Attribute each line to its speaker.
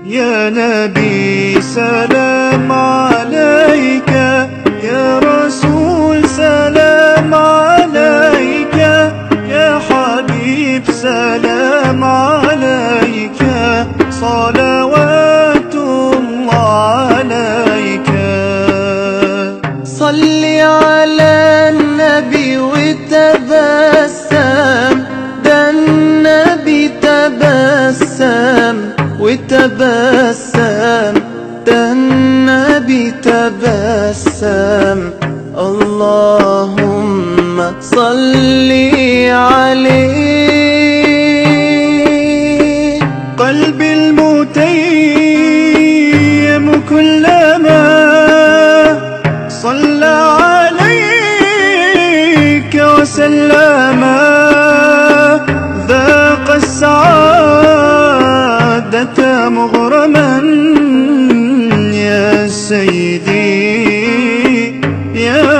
Speaker 1: يا نبي سلام عليك يا رسول سلام عليك يا حبيب سلام عليك صلوات الله عليك
Speaker 2: صل على النبي وتبسم ده النبي تبسم وتبسم ده النبي تبسم اللهم صل عليه
Speaker 1: قلبي المتيم كلما صلى عليك وسلم ذاق السعادة مغرما يا سيدي يا